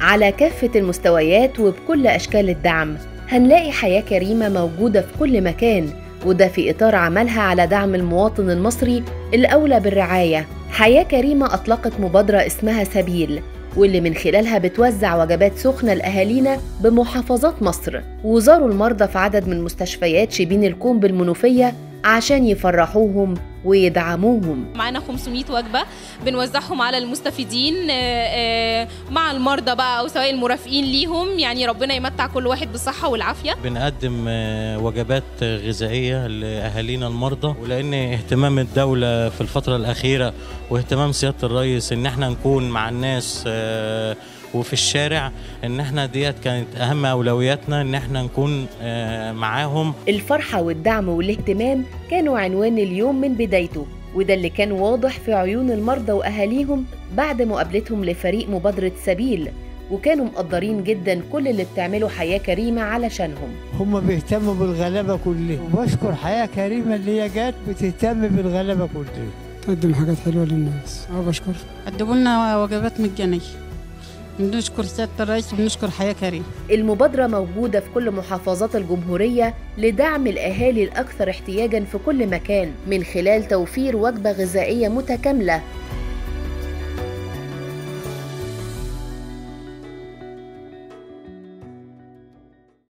على كافة المستويات وبكل أشكال الدعم هنلاقي حياة كريمة موجودة في كل مكان وده في إطار عملها على دعم المواطن المصري الأولى بالرعاية حياة كريمة أطلقت مبادرة اسمها سبيل واللي من خلالها بتوزع وجبات سخنة لأهالينا بمحافظات مصر وزاروا المرضى في عدد من مستشفيات شبين الكوم بالمنوفية عشان يفرحوهم ويدعموهم معانا 500 وجبة بنوزعهم على المستفيدين آه، آه، مع المرضى بقى أو سواء المرافقين ليهم يعني ربنا يمتع كل واحد بالصحة والعافية بنقدم آه، وجبات غذائية لأهالينا المرضى ولأن اهتمام الدولة في الفترة الأخيرة واهتمام سيادة الرئيس إن احنا نكون مع الناس آه، وفي الشارع إن احنا ديت كانت أهم أولوياتنا إن احنا نكون آه، معاهم الفرحة والدعم والاهتمام كانوا عنوان اليوم من بدايته وده اللي كان واضح في عيون المرضى وأهاليهم بعد مقابلتهم لفريق مبادرة سبيل وكانوا مقدرين جدا كل اللي بتعمله حياة كريمة علشانهم هم بيهتموا بالغلابة كلهم وبشكر حياة كريمة اللي هي جت بتهتم بالغلابة كلهم تقدم حاجات حلوة للناس اه بشكر قدموا لنا وجبات مجانية بنشكر سيادة الرئيس وبنشكر حياة كريم المبادرة موجودة في كل محافظات الجمهورية لدعم الأهالي الأكثر احتياجا في كل مكان من خلال توفير وجبة غذائية متكاملة